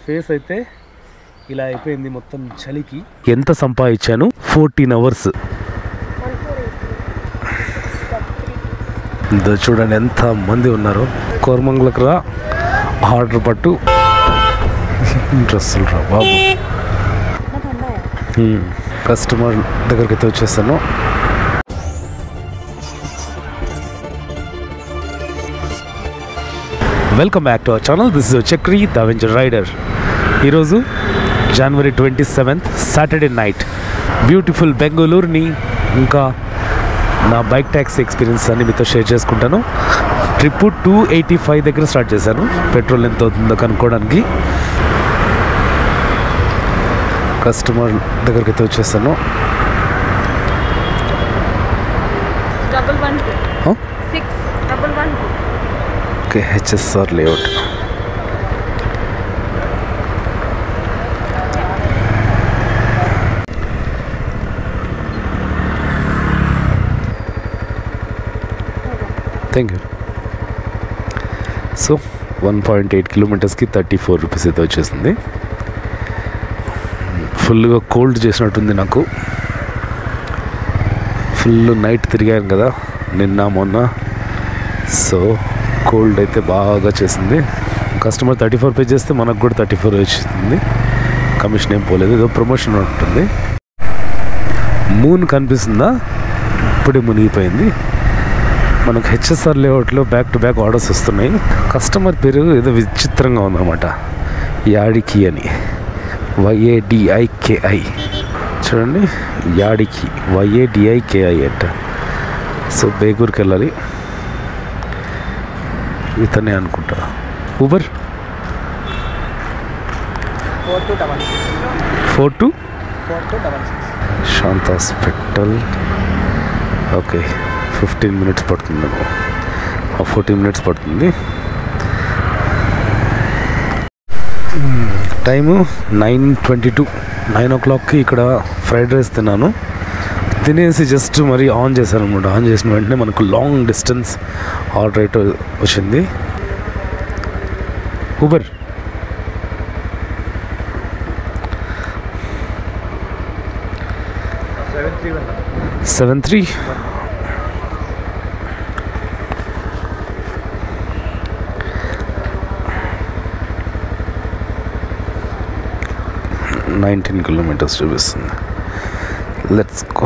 Face అయితే ఇలా అయిపోయింది మొత్తం చలికి ఎంత సంపాదించాను ఫోర్టీన్ అవర్స్ ఇదో చూడండి ఎంత మంది ఉన్నారు కోరమంగళకు రా ఆర్డర్ పట్టు డ్రెస్సులు రా బాబు హ్మ్. కస్టమర్ దగ్గరికి అయితే వచ్చేస్తాను welcome back to our channel this is Chakri the venture rider ఈరోజు January twenty seventh Saturday night beautiful బెంగళూరుని ఇంకా నా బైక్ ట్యాక్సీ ఎక్స్పీరియన్స్ అన్ని మీతో షేర్ చేసుకుంటాను ట్రిప్ టూ ఎయిటీ ఫైవ్ దగ్గర స్టార్ట్ చేశాను పెట్రోల్ ఎంత అవుతుందో కనుక్కోవడానికి కస్టమర్ దగ్గరికి అయితే వచ్చేస్తాను double one two Huh? Six double one two okay HSR layout thank you so one point eight కిలోమీటర్స్కి థర్టీ ఫోర్ రూపీస్ అయితే వచ్చేసింది ఫుల్గా కోల్డ్ చేసినట్టుంది నాకు ఫుల్ నైట్ తిరిగాను కదా నిన్న మొన్న సో కోల్డ్ అయితే బాగా చేసింది కస్టమర్ థర్టీ ఫోర్ పే చేస్తే మనకు కూడా థర్టీ ఫోర్ వచ్చింది కమిషన్ ఏం పోలేదు ఏదో ప్రమోషన్ ఉంటుంది మూన్ కనిపిస్తుందా ఇప్పుడే మునిగిపోయింది మనకు హెచ్ఎస్ఆర్ లేఅవుట్లో బ్యాక్ టు బ్యాక్ ఆర్డర్స్ వస్తున్నాయి కస్టమర్ పేరు ఏదో విచిత్రంగా ఉందన్నమాట యాడికి అని వైఏడిఐకేఐ చూడండి యాడికి వైఏడిఐకేఐ అంట సో బేగూర్కి వెళ్ళాలి ఇతనే అనుకుంటా Uber four two double four two four two double six Shanta hospital okay fifteen minutes పడుతుంది ఫోర్టీన్ మినిట్స్ పడుతుంది time nine twenty two nine ఓ క్లాక్కి ఇక్కడ ఫ్రైడ్ రైస్ తిన్నాను తినేసి జస్ట్ మరి ఆన్ చేశాను అనమాట ఆన్ చేసిన వెంటనే మనకు లాంగ్ డిస్టెన్స్ ఆర్డర్ అయితే వచ్చింది Uber seven three one seven three nineteen kilometres చూపిస్తుంది లెట్స్ గో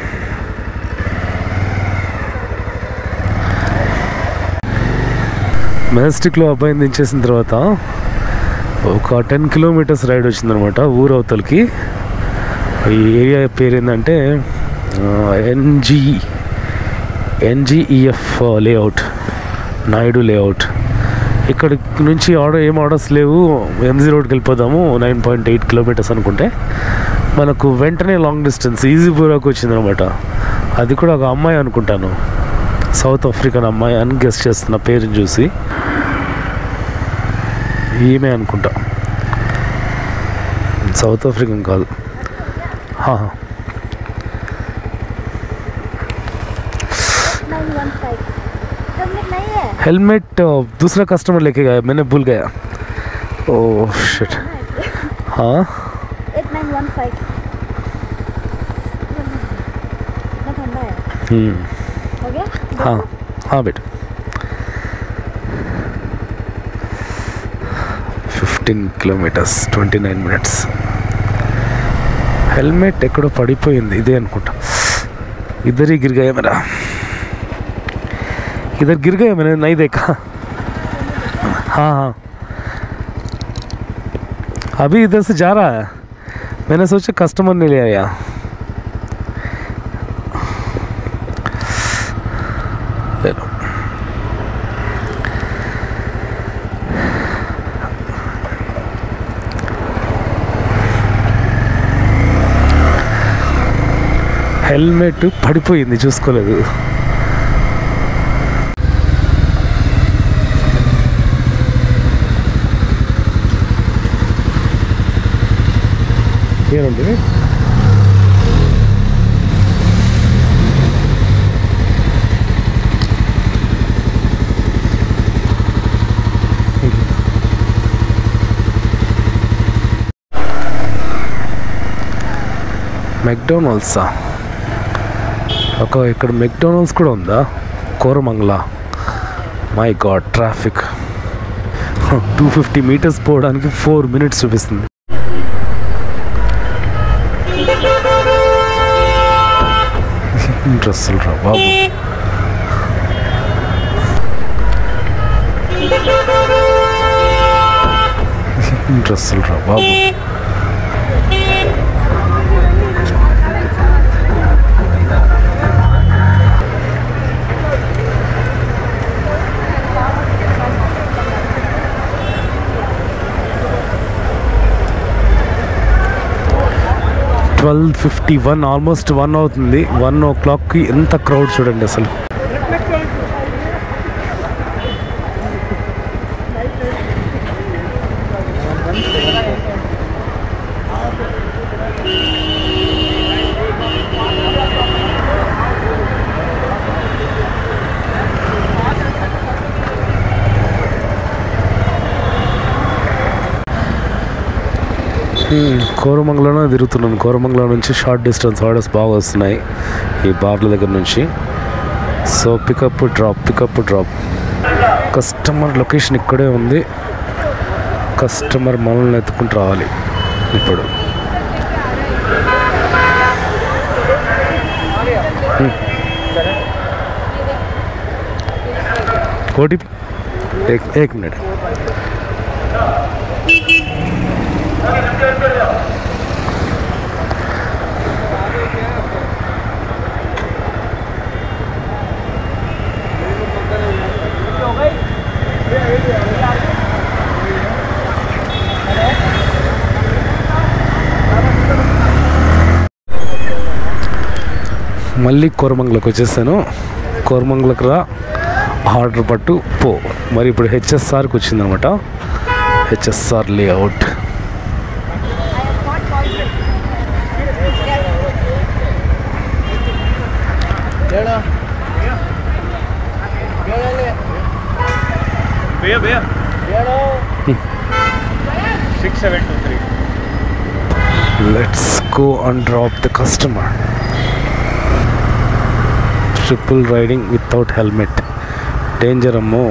మెజెస్టిక్లో అబ్బాయిని దించేసిన తర్వాత ఒక టెన్ కిలోమీటర్స్ రైడ్ వచ్చిందనమాట ఊరు అవతలకి ఈ ఏరియా పేరు ఏంటంటే NG NGEF layout Naidu layout ఇక్కడ నుంచి ఆర్డర్ ఏం ఆర్డర్స్ లేవు ఎంజీ రోడ్కి వెళ్ళిపోదాము నైన్ పాయింట్ ఎయిట్ కిలోమీటర్స్ అనుకుంటే మనకు వెంటనే లాంగ్ డిస్టెన్స్ ఈజీ బూరాకు వచ్చిందనమాట అది కూడా ఒక అమ్మాయి అనుకుంటాను సౌత్ ఆఫ్రికన్ అమ్మాయి అని గెస్ట్ చేస్తున్న పేరుని చూసి ఈమె అనుకుంటా సౌత్ ఆఫ్రికన్ కాదు हाँ हाँ नाइन वन फाइव हेलमेट नहीं है हेलमेट अ, दूसरा कस्टमर लेके गया मैंने भूल गया ओह शिट हाँ एट नाइन वन फाइव कितना ठंडा है हम्म हो गया हाँ हाँ बेटा fifteen kilometres twenty nine minutes helmet ఎక్కడో పడిపోయింది ఇదే అనుకుంటా इधर ही गिर गया मेरा इधर गिर गया मैंने नहीं देखा हाँ हाँ अभी इधर से जा रहा है मैंने सोचा कस्टमर ने ले आया ले लो హెల్మెట్ పడిపోయింది చూసుకోలేదు ఏనండి మెక్డొనాల్డ్సా ఒక ఇక్కడ మెక్డొనాల్డ్స్ కూడా ఉందా Koramangala my god traffic two fifty metres పోవడానికి ఫోర్ మినిట్స్ చూపిస్తుంది డ్రెస్సులు రా బాబు డ్రెస్సులు రా బాబు twelve fifty one almost one అవుతుంది వన్ ఓ క్లాక్కి ఎంత క్రౌడ్ చూడండి అసలు హ్మ్, కోరమంగళంలో తిరుగుతున్నాను కోరమంగళం నుంచి షార్ట్ డిస్టెన్స్ ఆర్డర్స్ బాగా వస్తున్నాయి ఈ బార్ల దగ్గర నుంచి so pickup drop pickup drop customer location ఇక్కడే ఉంది కస్టమర్ మనల్ని ఎత్తుకుంటూ రావాలి ఇప్పుడు ఓటీపీ एक एक मिनट మళ్ళీ కోరమంగళకు వచ్చేసాను కోరమంగళకు రా ఆర్డర్ పట్టు పో మరి ఇప్పుడు హెచ్ఎస్ఆర్కి వచ్చిందనమాట హెచ్ఎస్ఆర్ లేఅవుట్ भैया भैया six seven two three let's go and drop the customer triple riding without helmet danger అమ్మో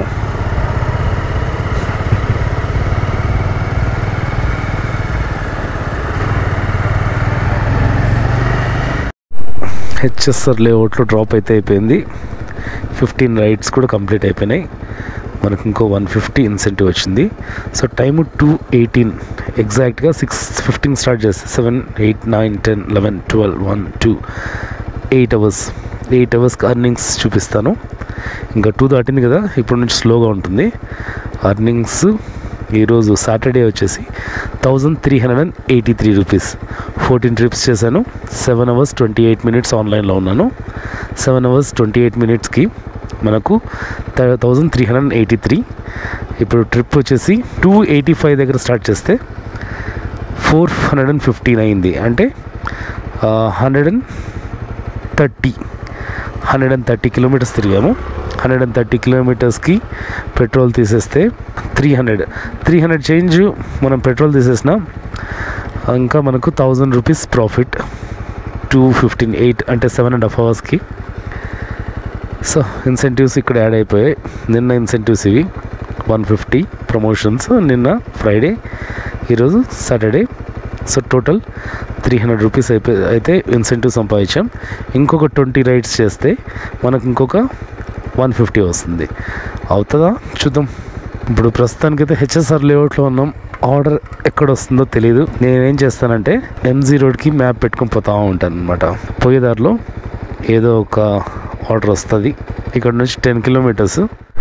హెచ్ఎస్ఆర్ లేఅవుట్లో డ్రాప్ అయితే అయిపోయింది ఫిఫ్టీన్ రైడ్స్ కూడా కంప్లీట్ అయిపోయినాయి మనకు ఇంకో వన్ ఫిఫ్టీ ఇన్సెంటివ్ వచ్చింది సో టైము టూ ఎయిటీన్ ఎగ్జాక్ట్గా సిక్స్ ఫిఫ్టీన్ స్టార్ట్ చేస్తే seven eight nine ten eleven twelve one two eight hours eight అవర్స్కి అర్నింగ్స్ చూపిస్తాను ఇంకా టూ దాటింది కదా ఇప్పుడు నుంచి స్లోగా ఉంటుంది అర్నింగ్స్ ఈరోజు సాటర్డే వచ్చేసి thousand three hundred and eighty three rupees fourteen trips చేశాను seven hours twenty eight minutes ఆన్లైన్లో ఉన్నాను సెవెన్ అవర్స్ ట్వంటీ ఎయిట్ మినిట్స్కి మనకు thousand three hundred and eighty three ఇప్పుడు ట్రిప్ వచ్చేసి టూ ఎయిటీ ఫైవ్ దగ్గర స్టార్ట్ చేస్తే ఫోర్ హండ్రెడ్ అండ్ ఫిఫ్టీన్ అయింది అంటే hundred and thirty hundred and thirty kilometres తిరిగాము హండ్రెడ్ అండ్ థర్టీ కిలోమీటర్స్కి పెట్రోల్ తీసేస్తే three hundred three hundred change మనం పెట్రోల్ తీసేసిన ఇంకా మనకు thousand rupees profit two fifteen eight అంటే సెవెన్ అండ్ హాఫ్ అవర్స్కి సో ఇన్సెంటివ్స్ ఇక్కడ యాడ్ అయిపోయాయి నిన్న ఇన్సెంటివ్స్ ఇవి వన్ ఫిఫ్టీ ప్రమోషన్స్ నిన్న ఫ్రైడే ఈరోజు Saturday so total three hundred rupees అయిపోయి అయితే ఇన్సెంటివ్ సంపాదించాం ఇంకొక ట్వంటీ రైడ్స్ చేస్తే మనకు ఇంకొక వన్ ఫిఫ్టీ వస్తుంది అవుతుందా చూద్దాం ఇప్పుడు ప్రస్తుతానికైతే హెచ్ఎస్ఆర్ లేఅవుట్లో ఉన్నాం ఆర్డర్ ఎక్కడ వస్తుందో తెలియదు నేనేం చేస్తానంటే ఎంజీ రోడ్కి మ్యాప్ పెట్టుకొని పోతా ఉంటాను అనమాట పోయేదారిలో ఏదో ఒక ఆర్డర్ వస్తుంది ఇక్కడ నుంచి టెన్ కిలోమీటర్స్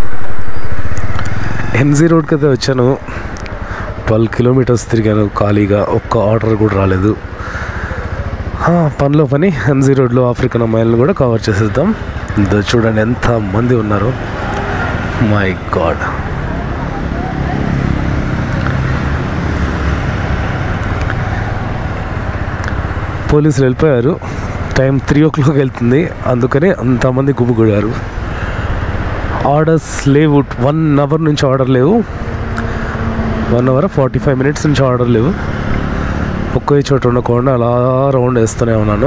ఎంజీ రోడ్కి అయితే వచ్చాను ట్వెల్వ్ కిలోమీటర్స్ తిరిగాను ఖాళీగా ఒక్క ఆర్డర్ కూడా రాలేదు ఆ, పనిలో పని ఎంజీ రోడ్లో ఆఫ్రికన్ అమ్మాయిలను కూడా కవర్ చేసేద్దాం ఇదో చూడండి ఎంత మంది ఉన్నారు మై గాడ్ పోలీసులు వెళ్ళిపోయారు టైం త్రీ ఓ క్లాక్ వెళ్తుంది అందుకనే అంతమంది గుమిగూడారు ఆర్డర్స్ లేవు వన్ అవర్ నుంచి ఆర్డర్ లేవు one hour forty five minutes నుంచి ఆర్డర్ లేవు ఒకే చోట ఉండకుండా అలా రౌండ్ వేస్తూనే ఉన్నాను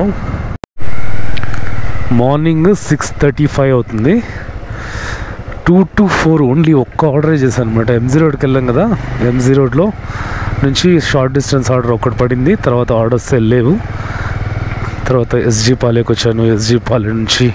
మార్నింగ్ సిక్స్ థర్టీ ఫైవ్ అవుతుంది టూ టు ఫోర్ ఓన్లీ ఒక్క ఆర్డరే చేశాను అనమాట ఎంజీ రోడ్కి వెళ్ళాం కదా ఎంజీ రోడ్లో నుంచి షార్ట్ డిస్టెన్స్ ఆర్డర్ ఒకటి పడింది తర్వాత ఆర్డర్స్ వెళ్ళలేవు తర్వాత ఎస్జీ పాలేకి వచ్చాను ఎస్జీ పాలే నుంచి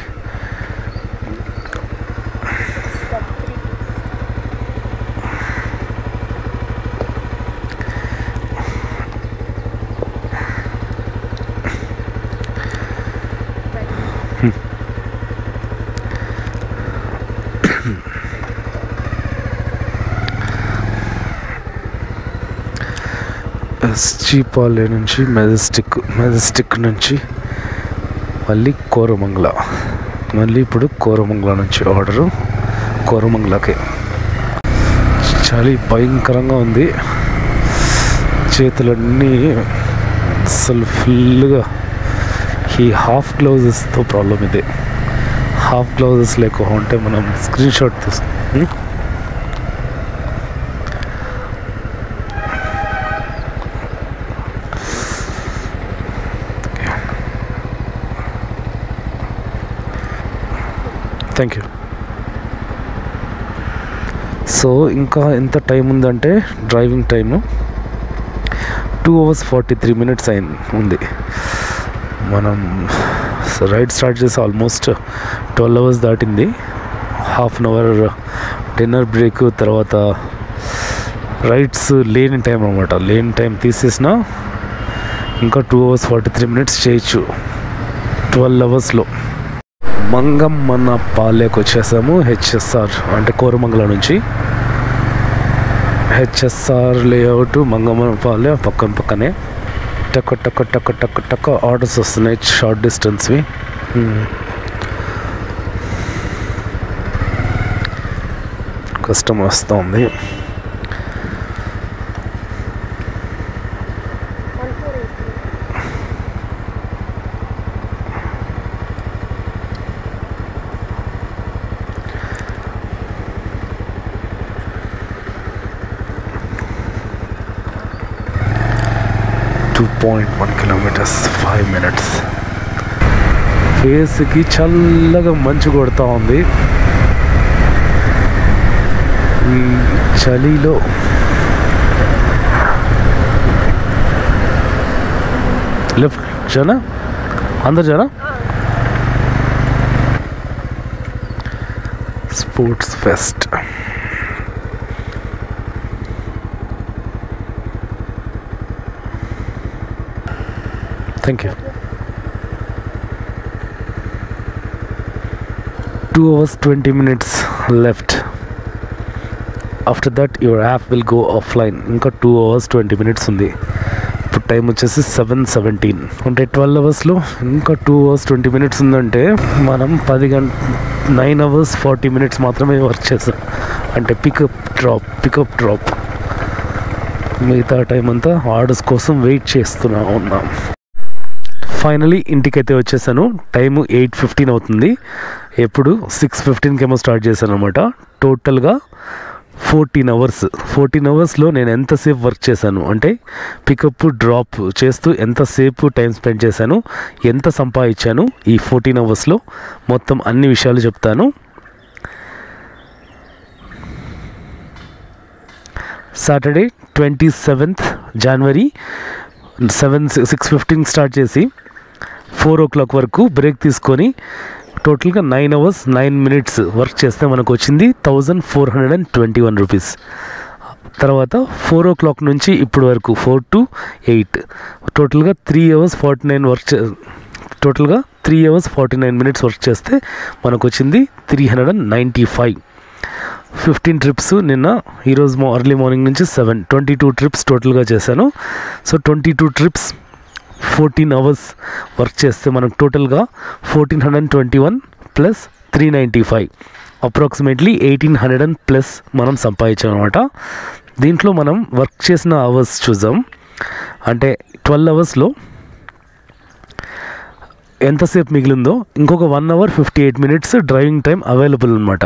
ఎస్జీ పాలే నుంచి మెజెస్టిక్ మెజెస్టిక్ నుంచి మళ్ళీ కోరమంగళ మళ్ళీ ఇప్పుడు కోరమంగళ నుంచి ఆర్డరు కోరమంగళకే చలి భయంకరంగా ఉంది చేతులన్నీ అసలు ఫుల్గా ఈ హాఫ్ గ్లౌజెస్తో ప్రాబ్లం ఇదే హాఫ్ గ్లౌజెస్ లేకుండా ఉంటే మనం స్క్రీన్ షాట్ తీసుకు థ్యాంక్ యూ సో ఇంకా ఎంత టైం ఉందంటే driving time two hours forty three minutes అయింది ఉంది మనం రైడ్ స్టార్ట్ చేసి ఆల్మోస్ట్ ట్వెల్వ్ అవర్స్ దాటింది half an hour dinner break తర్వాత రైడ్స్ లేని టైం అనమాట లేని టైం తీసేసిన ఇంకా two hours forty three minutes చేయొచ్చు ట్వెల్వ్ అవర్స్లో మంగమ్మన్న పాలేకి వచ్చేసాము హెచ్ఎస్ఆర్ అంటే కోరమంగళ నుంచి హెచ్ఎస్ఆర్ లేఅవుట్ మంగమ్మ పాలే పక్కన పక్కనే టక్ టక్ టక్ టక్ టక్ ఆర్డర్స్ వస్తున్నాయి షార్ట్ డిస్టెన్స్వి కష్టం వస్తుంది one four eight two point one kilometres five minutes ఫేస్కి చల్లగా మంచు కొడుతూ ఉంది ఈ చలిలో లెఫ్ట్ జానా అందరు జానా sports fest thank you two hours twenty minutes left after that your app will go offline ఇంకా టూ అవర్స్ ట్వంటీ మినిట్స్ ఉంది ఇప్పుడు టైం వచ్చేసి సెవెన్ సెవెంటీన్ అంటే ట్వెల్వ్ అవర్స్లో ఇంకా టూ అవర్స్ ట్వంటీ మినిట్స్ ఉందంటే మనం పది గంట నైన్ అవర్స్ ఫార్టీ మినిట్స్ మాత్రమే వర్క్ చేస్తాం అంటే పికప్ డ్రాప్ పికప్ డ్రాప్ మిగతా టైం అంతా ఆర్డర్స్ కోసం వెయిట్ చేస్తున్నా ఉన్నాం ఫైనలీ ఇంటికైతే వచ్చేసాను టైము ఎయిట్ ఫిఫ్టీన్ అవుతుంది ఎప్పుడు సిక్స్ ఫిఫ్టీన్కి ఏమో స్టార్ట్ చేశాను అనమాట టోటల్గా ఫోర్టీన్ అవర్స్ ఫోర్టీన్ అవర్స్లో నేను ఎంతసేపు వర్క్ చేశాను అంటే పికప్ డ్రాప్ చేస్తూ ఎంతసేపు టైం స్పెండ్ చేశాను ఎంత సంపాదించాను ఈ ఫోర్టీన్ అవర్స్లో మొత్తం అన్ని విషయాలు చెప్తాను సాటర్డే ట్వంటీ సెవెంత్ జనవరి సెవెన్ సిక్స్ ఫిఫ్టీన్ స్టార్ట్ చేసి ఫోర్ ఓ క్లాక్ వరకు బ్రేక్ తీసుకొని టోటల్గా nine hours nine minutes work చేస్తే మనకు వచ్చింది thousand four hundred and twenty one rupees తర్వాత ఫోర్ ఓ క్లాక్ నుంచి ఇప్పటి వరకు ఫోర్ టు ఎయిట్ టోటల్గా three hours forty nine work చే టోటల్గా three hours forty nine minutes work చేస్తే మనకు వచ్చింది three hundred and ninety five fifteen trips నిన్న ఈరోజు మా ఎర్లీ మార్నింగ్ నుంచి సెవెన్ ట్వంటీ టూ ట్రిప్స్ టోటల్గా చేశాను so twenty two trips fourteen hours work చేస్తే మనకు టోటల్గా fourteen hundred twenty one plus three ninety five approximately eighteen hundred and plus మనం సంపాదించాం అనమాట దీంట్లో మనం వర్క్ చేసిన అవర్స్ చూద్దాం అంటే ట్వెల్వ్ అవర్స్లో ఎంతసేపు మిగిలిందో ఇంకొక one hour fifty eight minutes driving time available అనమాట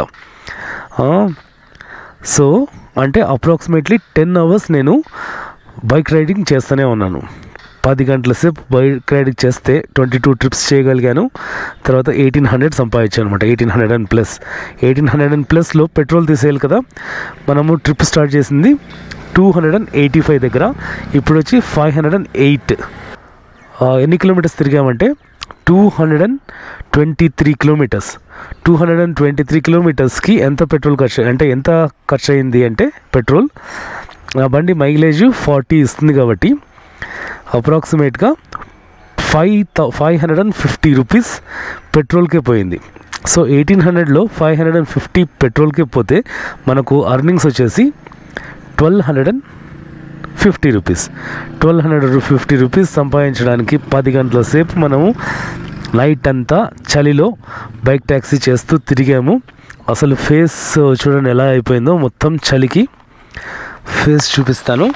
సో అంటే అప్రాక్సిమేట్లీ టెన్ అవర్స్ నేను బైక్ రైడింగ్ చేస్తూనే ఉన్నాను పది గంటల సేపు బైక్ రైడింగ్ చేస్తే ట్వంటీ టూ ట్రిప్స్ చేయగలిగాను తర్వాత ఎయిటీన్ హండ్రెడ్ సంపాదించాను అనమాట eighteen hundred and plus eighteen hundred and ప్లస్లో పెట్రోల్ తీసేయాలి కదా మనము ట్రిప్ స్టార్ట్ చేసింది two hundred and eighty five దగ్గర ఇప్పుడు వచ్చి ఫైవ్ హండ్రెడ్ అండ్ ఎయిట్ ఎన్ని కిలోమీటర్స్ తిరిగామంటే two hundred and twenty three kilometres two hundred and twenty three కిలోమీటర్స్కి ఎంత పెట్రోల్ ఖర్చు అంటే ఎంత ఖర్చు అయింది అంటే పెట్రోల్ ఆ బండి మైలేజ్ ఫార్టీ ఇస్తుంది కాబట్టి అప్రాక్సిమేట్గా five thou five hundred and fifty rupees పెట్రోల్కే పోయింది సో ఎయిటీన్ హండ్రెడ్లో ఫైవ్ హండ్రెడ్ అండ్ ఫిఫ్టీ పెట్రోల్కే పోతే మనకు అర్నింగ్స్ వచ్చేసి twelve hundred and fifty rupees twelve hundred fifty rupees సంపాదించడానికి పది గంటల సేపు మనము నైట్ అంతా చలిలో బైక్ ట్యాక్సీ చేస్తూ తిరిగాము అసలు ఫేస్ చూడండి ఎలా అయిపోయిందో మొత్తం చలికి ఫేస్ చూపిస్తాను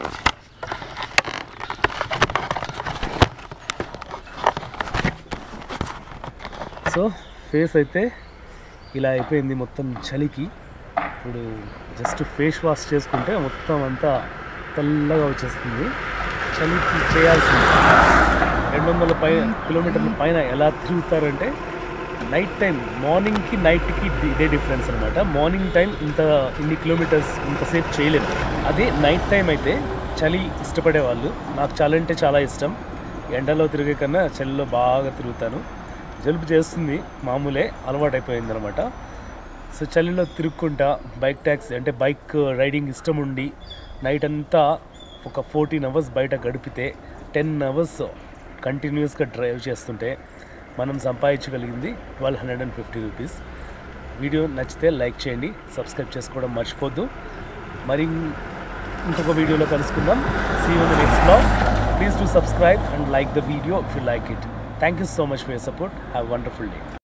సో ఫేస్ అయితే ఇలా అయిపోయింది మొత్తం చలికి ఇప్పుడు జస్ట్ ఫేస్ వాష్ చేసుకుంటే మొత్తం అంతా తెల్లగా వచ్చేస్తుంది చలికి చేయాల్సింది రెండు వందల పై కిలోమీటర్ల పైన ఎలా తిరుగుతారంటే నైట్ టైం మార్నింగ్కి నైట్కి ఇదే డిఫరెన్స్ అనమాట మార్నింగ్ టైం ఇంత ఇన్ని కిలోమీటర్స్ ఇంతసేపు చేయలేము అదే నైట్ టైం అయితే చలి ఇష్టపడే వాళ్ళు నాకు చలి అంటే చాలా ఇష్టం ఎండలో తిరిగే కన్నా చలిలో బాగా తిరుగుతాను జలుబు చేస్తుంది మామూలే అలవాటు అయిపోయింది అనమాట సో చలిలో తిరుక్కుంటా బైక్ ట్యాక్సీ అంటే బైక్ రైడింగ్ ఇష్టం ఉండి నైట్ అంతా ఒక ఫోర్టీన్ అవర్స్ బయట గడిపితే టెన్ అవర్స్ కంటిన్యూస్గా డ్రైవ్ చేస్తుంటే మనం సంపాదించగలిగింది twelve hundred and fifty rupees video నచ్చితే లైక్ చేయండి సబ్స్క్రైబ్ చేసుకోవడం మర్చిపోద్దు మరి ఇంకొక వీడియోలో కలుసుకుందాం see you next blog please to subscribe and like the video if you like it thank you so much for your support have wonderful day